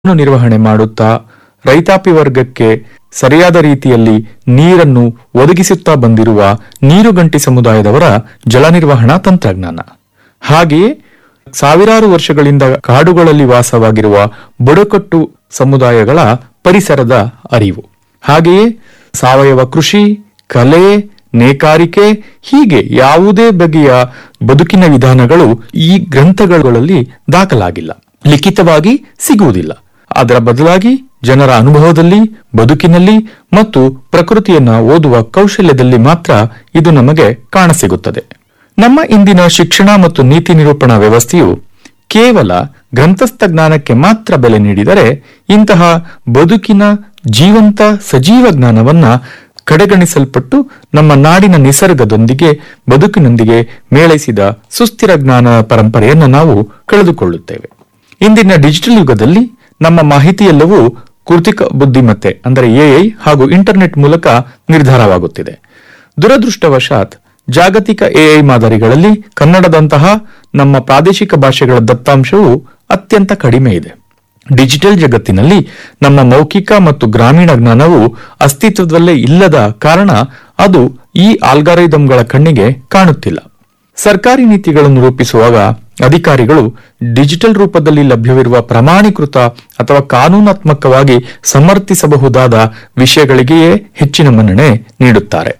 ನ್ನು ನಿರ್ವಹಣೆ ಮಾಡುತ್ತಾ ರೈತಾಪಿ ವರ್ಗಕ್ಕೆ ಸರಿಯಾದ ರೀತಿಯಲ್ಲಿ ನೀರನ್ನು ಒದಗಿಸುತ್ತಾ ಬಂದಿರುವ ನೀರುಗಂಟಿ ಸಮುದಾಯದವರ ಜಲ ನಿರ್ವಹಣಾ ತಂತ್ರಜ್ಞಾನ ಹಾಗೆಯೇ ಸಾವಿರಾರು ವರ್ಷಗಳಿಂದ ಕಾಡುಗಳಲ್ಲಿ ವಾಸವಾಗಿರುವ ಬುಡಕಟ್ಟು ಸಮುದಾಯಗಳ ಪರಿಸರದ ಅರಿವು ಹಾಗೆಯೇ ಸಾವಯವ ಕೃಷಿ ಕಲೆ ನೇಕಾರಿಕೆ ಹೀಗೆ ಯಾವುದೇ ಬಗೆಯ ಬದುಕಿನ ವಿಧಾನಗಳು ಈ ಗ್ರಂಥಗಳಲ್ಲಿ ದಾಖಲಾಗಿಲ್ಲ ಲಿಖಿತವಾಗಿ ಸಿಗುವುದಿಲ್ಲ ಅದರ ಬದಲಾಗಿ ಜನರ ಅನುಭವದಲ್ಲಿ ಬದುಕಿನಲ್ಲಿ ಮತ್ತು ಪ್ರಕೃತಿಯನ್ನ ಓದುವ ಕೌಶಲ್ಯದಲ್ಲಿ ಮಾತ್ರ ಇದು ನಮಗೆ ಕಾಣಸಿಗುತ್ತದೆ ನಮ್ಮ ಇಂದಿನ ಶಿಕ್ಷಣ ಮತ್ತು ನೀತಿ ನಿರೂಪಣಾ ವ್ಯವಸ್ಥೆಯು ಕೇವಲ ಗ್ರಂಥಸ್ಥ ಜ್ಞಾನಕ್ಕೆ ಮಾತ್ರ ಬೆಲೆ ನೀಡಿದರೆ ಇಂತಹ ಬದುಕಿನ ಜೀವಂತ ಸಜೀವ ಜ್ಞಾನವನ್ನ ಕಡೆಗಣಿಸಲ್ಪಟ್ಟು ನಮ್ಮ ನಾಡಿನ ನಿಸರ್ಗದೊಂದಿಗೆ ಬದುಕಿನೊಂದಿಗೆ ಮೇಳೈಸಿದ ಸುಸ್ಥಿರ ಜ್ಞಾನ ಪರಂಪರೆಯನ್ನು ನಾವು ಕಳೆದುಕೊಳ್ಳುತ್ತೇವೆ ಇಂದಿನ ಡಿಜಿಟಲ್ ಯುಗದಲ್ಲಿ ನಮ್ಮ ಮಾಹಿತಿಯೆಲ್ಲವೂ ಕೃತಿಕ ಬುದ್ಧಿಮತ್ತೆ ಅಂದರೆ ಎಐ ಹಾಗೂ ಇಂಟರ್ನೆಟ್ ಮೂಲಕ ನಿರ್ಧಾರವಾಗುತ್ತಿದೆ ದುರದೃಷ್ಟವಶಾತ್ ಜಾಗತಿಕ ಎಐ ಮಾದರಿಗಳಲ್ಲಿ ಕನ್ನಡದಂತಹ ನಮ್ಮ ಪ್ರಾದೇಶಿಕ ಭಾಷೆಗಳ ದತ್ತಾಂಶವು ಅತ್ಯಂತ ಕಡಿಮೆ ಇದೆ ಡಿಜಿಟಲ್ ಜಗತ್ತಿನಲ್ಲಿ ನಮ್ಮ ಮೌಖಿಕ ಮತ್ತು ಗ್ರಾಮೀಣ ಜ್ಞಾನವು ಅಸ್ತಿತ್ವದಲ್ಲೇ ಇಲ್ಲದ ಕಾರಣ ಅದು ಈ ಆಲ್ಗಾರಿದಮ್ಗಳ ಕಣ್ಣಿಗೆ ಕಾಣುತ್ತಿಲ್ಲ ಸರ್ಕಾರಿ ನೀತಿಗಳನ್ನು ರೂಪಿಸುವಾಗ ಅಧಿಕಾರಿಗಳು ಡಿಜಿಟಲ್ ರೂಪದಲ್ಲಿ ಲಭ್ಯವಿರುವ ಪ್ರಮಾಣೀಕೃತ ಅಥವಾ ಕಾನೂನಾತ್ಮಕವಾಗಿ ಸಮರ್ಥಿಸಬಹುದಾದ ವಿಷಯಗಳಿಗೆಯೇ ಹೆಚ್ಚಿನ ಮನ್ನಣೆ ನೀಡುತ್ತಾರೆ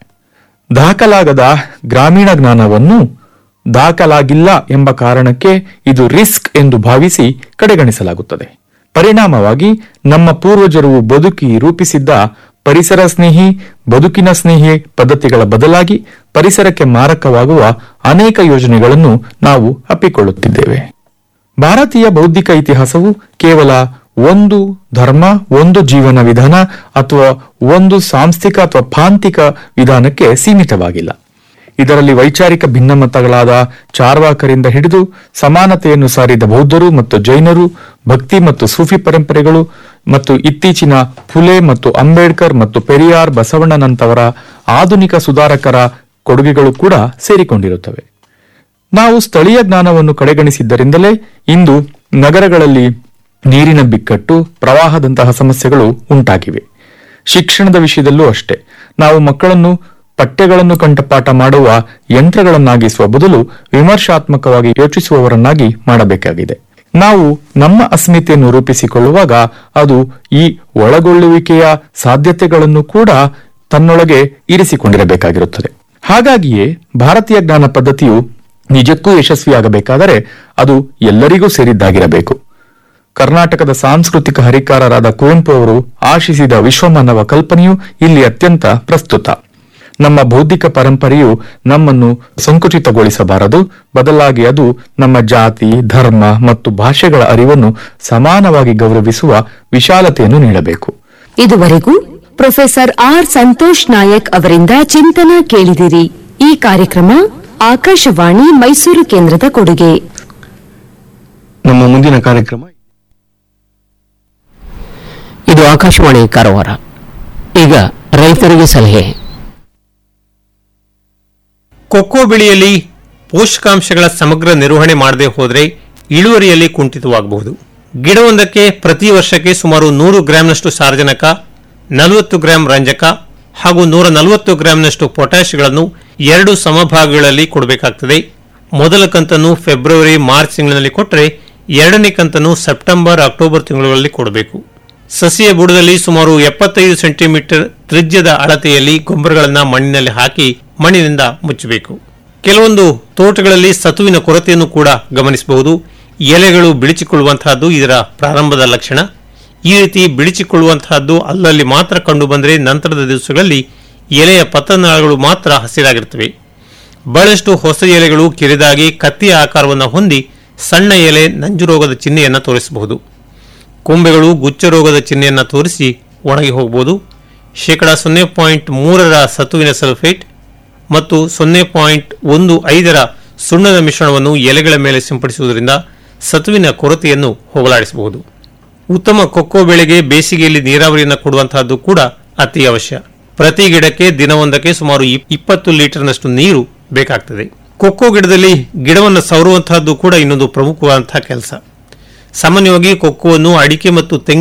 ದಾಖಲಾಗದ ಗ್ರಾಮೀಣ ಜ್ಞಾನವನ್ನು ದಾಖಲಾಗಿಲ್ಲ ಎಂಬ ಕಾರಣಕ್ಕೆ ಇದು ರಿಸ್ಕ್ ಎಂದು ಭಾವಿಸಿ ಕಡೆಗಣಿಸಲಾಗುತ್ತದೆ ಪರಿಣಾಮವಾಗಿ ನಮ್ಮ ಪೂರ್ವಜರು ಬದುಕಿ ರೂಪಿಸಿದ್ದ ಪರಿಸರ ಸ್ನೇಹಿ ಬದುಕಿನ ಸ್ನೇಹಿ ಪದ್ಧತಿಗಳ ಬದಲಾಗಿ ಪರಿಸರಕ್ಕೆ ಮಾರಕವಾಗುವ ಅನೇಕ ಯೋಜನೆಗಳನ್ನು ನಾವು ಅಪ್ಪಿಕೊಳ್ಳುತ್ತಿದ್ದೇವೆ ಭಾರತೀಯ ಬೌದ್ಧಿಕ ಇತಿಹಾಸವು ಕೇವಲ ಒಂದು ಧರ್ಮ ಒಂದು ಜೀವನ ವಿಧಾನ ಅಥವಾ ಒಂದು ಸಾಂಸ್ಥಿಕ ಅಥವಾ ಪಾಂತಿಕ ವಿಧಾನಕ್ಕೆ ಸೀಮಿತವಾಗಿಲ್ಲ ಇದರಲ್ಲಿ ವೈಚಾರಿಕ ಭಿನ್ನಮತಗಳಾದ ಚಾರ್ವಾಕರಿಂದ ಹಿಡಿದು ಸಮಾನತೆಯನ್ನು ಸಾರಿದ ಬೌದ್ಧರು ಮತ್ತು ಜೈನರು ಭಕ್ತಿ ಮತ್ತು ಸೂಫಿ ಪರಂಪರೆಗಳು ಮತ್ತು ಇತ್ತೀಚಿನ ಫುಲೆ ಮತ್ತು ಅಂಬೇಡ್ಕರ್ ಮತ್ತು ಪೆರಿಯಾರ್ ಬಸವಣ್ಣನಂತವರ ಆಧುನಿಕ ಸುಧಾರಕರ ಕೊಡುಗೆಗಳು ಕೂಡ ಸೇರಿಕೊಂಡಿರುತ್ತವೆ ನಾವು ಸ್ಥಳೀಯ ಜ್ಞಾನವನ್ನು ಕಡೆಗಣಿಸಿದ್ದರಿಂದಲೇ ಇಂದು ನಗರಗಳಲ್ಲಿ ನೀರಿನ ಬಿಕ್ಕಟ್ಟು ಪ್ರವಾಹದಂತಹ ಸಮಸ್ಯೆಗಳು ಉಂಟಾಗಿವೆ ಶಿಕ್ಷಣದ ವಿಷಯದಲ್ಲೂ ಅಷ್ಟೇ ನಾವು ಮಕ್ಕಳನ್ನು ಪಠ್ಯಗಳನ್ನು ಕಂಠಪಾಠ ಮಾಡುವ ಯಂತ್ರಗಳನ್ನಾಗಿಸುವ ಬದಲು ವಿಮರ್ಶಾತ್ಮಕವಾಗಿ ಯೋಚಿಸುವವರನ್ನಾಗಿ ಮಾಡಬೇಕಾಗಿದೆ ನಾವು ನಮ್ಮ ಅಸ್ಮಿತೆಯನ್ನು ರೂಪಿಸಿಕೊಳ್ಳುವಾಗ ಅದು ಈ ಒಳಗೊಳ್ಳುವಿಕೆಯ ಸಾಧ್ಯತೆಗಳನ್ನು ಕೂಡ ತನ್ನೊಳಗೆ ಇರಿಸಿಕೊಂಡಿರಬೇಕಾಗಿರುತ್ತದೆ ಹಾಗಾಗಿಯೇ ಭಾರತೀಯ ಜ್ಞಾನ ಪದ್ಧತಿಯು ನಿಜಕ್ಕೂ ಯಶಸ್ವಿಯಾಗಬೇಕಾದರೆ ಅದು ಎಲ್ಲರಿಗೂ ಸೇರಿದ್ದಾಗಿರಬೇಕು ಕರ್ನಾಟಕದ ಸಾಂಸ್ಕೃತಿಕ ಹರಿಕಾರರಾದ ಕುವೆಂಪು ಅವರು ಆಶಿಸಿದ ವಿಶ್ವಮಾನವ ಕಲ್ಪನೆಯು ಇಲ್ಲಿ ಅತ್ಯಂತ ಪ್ರಸ್ತುತ ನಮ್ಮ ಬೌದ್ಧಿಕ ಪರಂಪರೆಯು ನಮ್ಮನ್ನು ಸಂಕುಚಿತಗೊಳಿಸಬಾರದು ಬದಲಾಗಿ ಅದು ನಮ್ಮ ಜಾತಿ ಧರ್ಮ ಮತ್ತು ಭಾಷೆಗಳ ಅರಿವನ್ನು ಸಮಾನವಾಗಿ ಗೌರವಿಸುವ ವಿಶಾಲತೆಯನ್ನು ನೀಡಬೇಕು ಇದುವರೆಗೂ ಪ್ರೊಫೆಸರ್ ಆರ್ ಸಂತೋಷ್ ನಾಯಕ್ ಅವರಿಂದ ಚಿಂತನ ಕೇಳಿದಿರಿ ಈ ಕಾರ್ಯಕ್ರಮ ಆಕಾಶವಾಣಿ ಮೈಸೂರು ಕೇಂದ್ರದ ಕೊಡುಗೆ ನಮ್ಮ ಮುಂದಿನ ಕಾರ್ಯಕ್ರಮ ಇದು ಆಕಾಶವಾಣಿ ಕಾರವಾರ ಈಗ ರೈತರಿಗೆ ಸಲಹೆ ಕೊಕ್ಕೋ ಬೆಳೆಯಲ್ಲಿ ಪೋಷಕಾಂಶಗಳ ಸಮಗ್ರ ನಿರ್ವಹಣೆ ಮಾಡದೆ ಹೋದರೆ ಇಳುವರಿಯಲ್ಲಿ ಕುಂಠಿತವಾಗಬಹುದು ಗಿಡವೊಂದಕ್ಕೆ ಪ್ರತಿ ವರ್ಷಕ್ಕೆ ಸುಮಾರು ನೂರು ಗ್ರಾಂನಷ್ಟು ಸಾರಜನಕ ನಲವತ್ತು ಗ್ರಾಂ ರಂಜಕ ಹಾಗೂ ನೂರ ನಲವತ್ತು ಗ್ರಾಂನಷ್ಟು ಪೊಟ್ಯಾಶ್ಗಳನ್ನು ಎರಡು ಸಮಭಾಗಗಳಲ್ಲಿ ಕೊಡಬೇಕಾಗ್ತದೆ ಮೊದಲ ಕಂತನ್ನು ಫೆಬ್ರವರಿ ಮಾರ್ಚ್ ತಿಂಗಳಿನಲ್ಲಿ ಕೊಟ್ಟರೆ ಎರಡನೇ ಕಂತನ್ನು ಸೆಪ್ಟೆಂಬರ್ ಅಕ್ಟೋಬರ್ ತಿಂಗಳುಗಳಲ್ಲಿ ಕೊಡಬೇಕು ಸಸಿಯ ಬುಡದಲ್ಲಿ ಸುಮಾರು ಎಪ್ಪತ್ತೈದು ಸೆಂಟಿಮೀಟರ್ ತ್ರಿಜ್ಯದ ಅಳತೆಯಲ್ಲಿ ಗೊಬ್ಬರಗಳನ್ನು ಮಣ್ಣಿನಲ್ಲಿ ಹಾಕಿ ಮಣ್ಣಿನಿಂದ ಮುಚ್ಚಬೇಕು ಕೆಲವೊಂದು ತೋಟಗಳಲ್ಲಿ ಸತುವಿನ ಕೊರತೆಯನ್ನು ಕೂಡ ಗಮನಿಸಬಹುದು ಎಲೆಗಳು ಬಿಳಿಚಿಕೊಳ್ಳುವಂತಹದ್ದು ಇದರ ಪ್ರಾರಂಭದ ಲಕ್ಷಣ ಈ ರೀತಿ ಬಿಳಿಚಿಕೊಳ್ಳುವಂತಹದ್ದು ಅಲ್ಲಲ್ಲಿ ಮಾತ್ರ ಕಂಡುಬಂದರೆ ನಂತರದ ದಿವಸಗಳಲ್ಲಿ ಎಲೆಯ ಪತನಾಳಗಳು ಮಾತ್ರ ಹಸಿರಾಗಿರುತ್ತವೆ ಬಹಳಷ್ಟು ಹೊಸ ಎಲೆಗಳು ಕಿರಿದಾಗಿ ಕತ್ತಿಯ ಆಕಾರವನ್ನು ಹೊಂದಿ ಸಣ್ಣ ಎಲೆ ನಂಜು ರೋಗದ ಚಿಹ್ನೆಯನ್ನು ತೋರಿಸಬಹುದು ಕೊಂಬೆಗಳು ಗುಚ್ಚ ರೋಗದ ಚಿಹ್ನೆಯನ್ನು ತೋರಿಸಿ ಒಣಗಿ ಹೋಗಬಹುದು ಶೇಕಡ ಸೊನ್ನೆ ಪಾಯಿಂಟ್ ಮೂರರ ಸತುವಿನ ಸಲ್ಫೇಟ್ ಮತ್ತು ಸೊನ್ನೆ ಪಾಯಿಂಟ್ ಒಂದು ಐದರ ಸುಣ್ಣದ ಮಿಶ್ರಣವನ್ನು ಎಲೆಗಳ ಮೇಲೆ ಸಿಂಪಡಿಸುವುದರಿಂದ ಸತುವಿನ ಕೊರತೆಯನ್ನು ಹೋಗಲಾಡಿಸಬಹುದು ಉತ್ತಮ ಕೊಕ್ಕೋ ಬೆಳೆಗೆ ಬೇಸಿಗೆಯಲ್ಲಿ ನೀರಾವರಿಯನ್ನು ಕೊಡುವಂತಹದ್ದು ಕೂಡ ಅತಿ ಅವಶ್ಯ ಪ್ರತಿ ಗಿಡಕ್ಕೆ ದಿನವೊಂದಕ್ಕೆ ಸುಮಾರು ಇಪ್- ಇಪ್ಪತ್ತು ಲೀಟರ್ನಷ್ಟು ನೀರು ಬೇಕಾಗ್ತದೆ ಕೊಕ್ಕೋ ಗಿಡದಲ್ಲಿ ಗಿಡವನ್ನು ಸವರುವಂತಹದ್ದು ಕೂಡ ಇನ್ನೊಂದು ಪ್ರಮುಖವಾದಂತಹ ಕೆಲಸ ಸಾಮಾನ್ಯವಾಗಿ ಕೊಕ್ಕುವನ್ನು ಅಡಿಕೆ ಮತ್ತು ತೆಂಗಿನ